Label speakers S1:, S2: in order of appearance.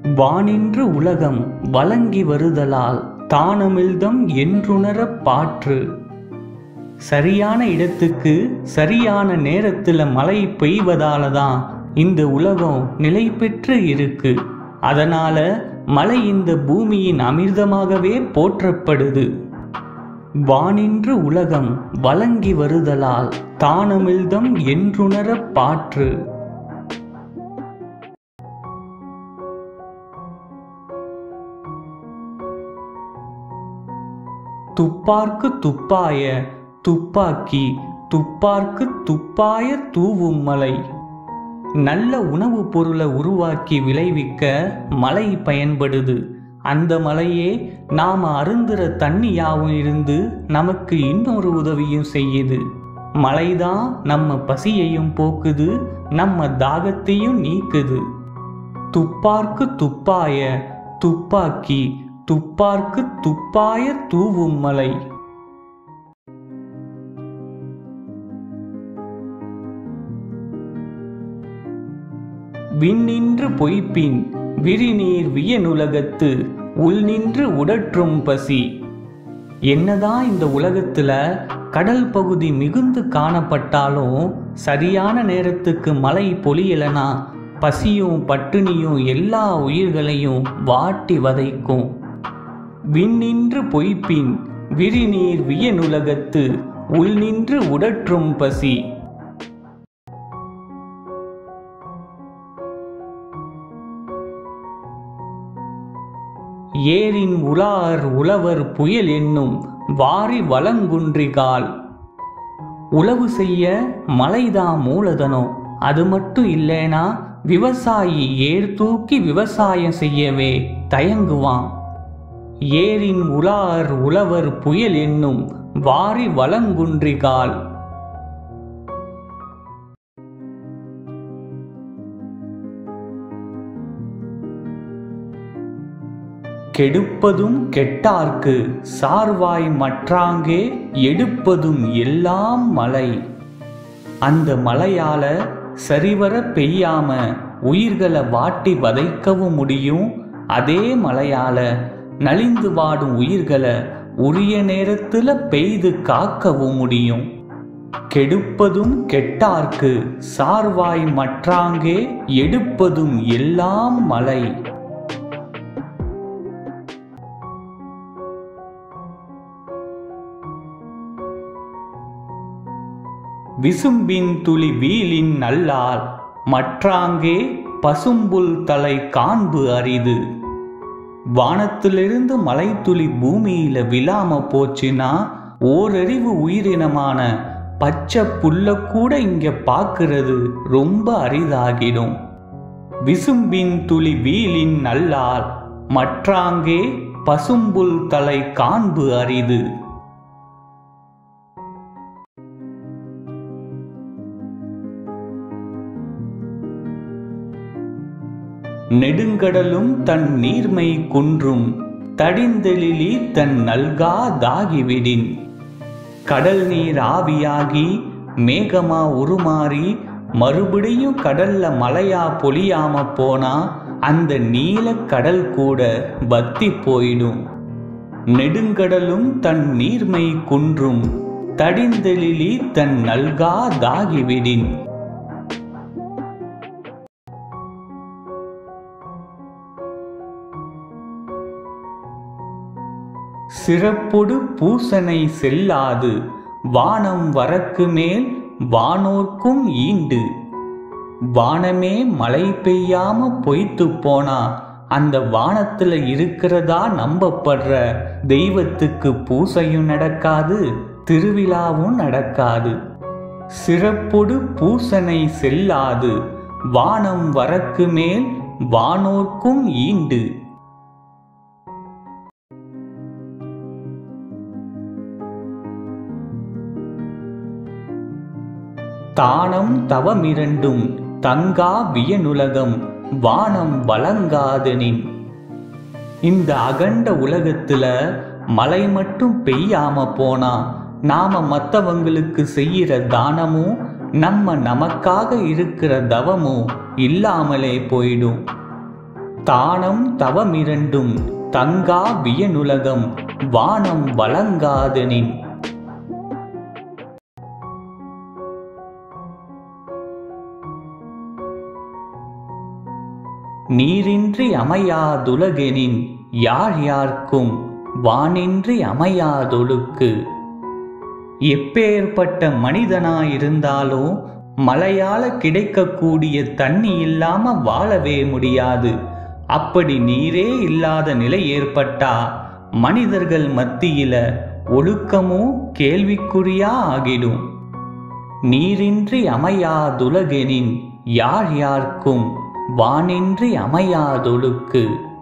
S1: வானின்று உலகம் வழங்கி வருதலால் தானமிழ்தம் என்றுணரப் பாற்று சரியான இடத்துக்கு சரியான நேரத்துல மழை பெய்வதால தான் இந்த உலகம் நிலை பெற்று இருக்கு அதனால மழை இந்த பூமியின் அமிர்தமாகவே போற்றப்படுது வானின்று உலகம் வழங்கி வருதலால் தானமிழ்தம் என்றுணரப் பாற்று துப்பார்க்கு துப்பாய துப்பாக்கி துப்பார்க்கு துப்பாய தூவும் மலை நல்ல உணவுப் பொருளை உருவாக்கி விளைவிக்க மழை பயன்படுது அந்த மலையே நாம் அருந்துற தண்ணியாவும் இருந்து நமக்கு இன்னொரு உதவியும் செய்யுது மழைதான் நம்ம பசியையும் போக்குது நம்ம தாகத்தையும் நீக்குது துப்பார்க்கு துப்பாய துப்பாக்கி துப்பார்க்கு துப்பாய தூவும் மலை விண்ணின்று பொய்ப்பின் விரிநீர் வியனுலகத்து உள் நின்று உடற்றும் பசி என்னதான் இந்த உலகத்துல கடல் பகுதி மிகுந்து காணப்பட்டாலும் சரியான நேரத்துக்கு மழை பொழியலனா பசியும் பட்டினியும் எல்லா உயிர்களையும் வாட்டி வதைக்கும் விண்ணின்று பொய்ப்பின் விரிநீர் வியனுலகத்து உள் நின்று உடற்றும் பசி ஏரின் உலார் உழவர் புயல் என்னும் வாரி வளங்குன்றிகால் உழவு செய்ய மழைதான் மூலதனம் அது மட்டும் இல்லைனா விவசாயி ஏர் தூக்கி விவசாயம் செய்யவே தயங்குவான் ஏரின் உலார் உழவர் புயல் என்னும் வாரி வளங்குன்றிகால் கெடுப்பதும் கெட்டார்க்கு சார்வாய் மற்றாங்கே எடுப்பதும் எல்லாம் மழை அந்த மழையால சரிவர பெய்யாம உயிர்களை வாட்டி வதைக்கவும் முடியும் அதே மழையால நலிந்து வாடும் உயிர்களை உரிய நேரத்துல பெய்து காக்கவும் முடியும் கெடுப்பதும் கெட்டார்க்கு சார்வாய் மற்றாங்கே எடுப்பதும் எல்லாம் மழை விசும்பின் துளி வீலின் நல்லால் மற்றாங்கே பசும்புல் தலை காண்பு அரிது வானத்திலிருந்து மலைத்துளி பூமியில விழாம போச்சுன்னா ஓரறிவு உயிரினமான பச்சை புல்ல கூட இங்க பார்க்கிறது ரொம்ப அரிதாகிடும் விசும்பின் துளி வீலின் நல்லால் மற்றாங்கே பசும்புல் தலை காண்பு அரிது நெடுங்கடலும் தன் நீர்மை குன்றும் தடிந்தெழிலி தன் நல்கா தாகிவிடின் கடல் நீர் ஆவியாகி மேகமா உருமாறி மறுபடியும் கடல்ல மழையா பொழியாம போனா அந்த நீல கடல் கூட வத்தி போயிடும் நெடுங்கடலும் தன் நீர்மை குன்றும் தடிந்தெழிலி தன் நல்கா தாகிவிடின் சிறப்பொடு பூசனை செல்லாது வானம் வரக்கு மேல் வானோர்க்கும் ஈண்டு வானமே மழை பெய்யாம பொய்த்து போனா அந்த வானத்துல இருக்கிறதா நம்பப்படுற தெய்வத்துக்கு பூசையும் நடக்காது திருவிழாவும் நடக்காது சிறப்பொடு பூசனை செல்லாது வானம் வரக்கு மேல் வானோர்க்கும் ஈண்டு தானம் தவமிரண்டும் தங்கா வியனுலகம் வானம் வழங்காதெனின் இந்த அகண்ட உலகத்துல மழை மட்டும் பெய்யாம போனா நாம மத்தவங்களுக்கு செய்யற தானமும் நம்ம நமக்காக இருக்கிற தவமும் இல்லாமலே போயிடும் தானம் தவமிரண்டும் தங்கா வியனுலகம் வானம் வழங்காதெனின் நீரின்றி அமையாதுலகெனின் யார் யார்க்கும் வானின்றி அமையாதொழுக்கு எப்பேற்பட்ட மனிதனாயிருந்தாலும் மழையால கிடைக்கக்கூடிய தண்ணி இல்லாம வாழவே முடியாது அப்படி நீரே இல்லாத நிலை ஏற்பட்டா மனிதர்கள் மத்தியில ஒழுக்கமும் கேள்விக்குறியா ஆகிடும் நீரின்றி அமையாதுலகெனின் யார் யார்க்கும் வானின்றி அமையாதொழுக்கு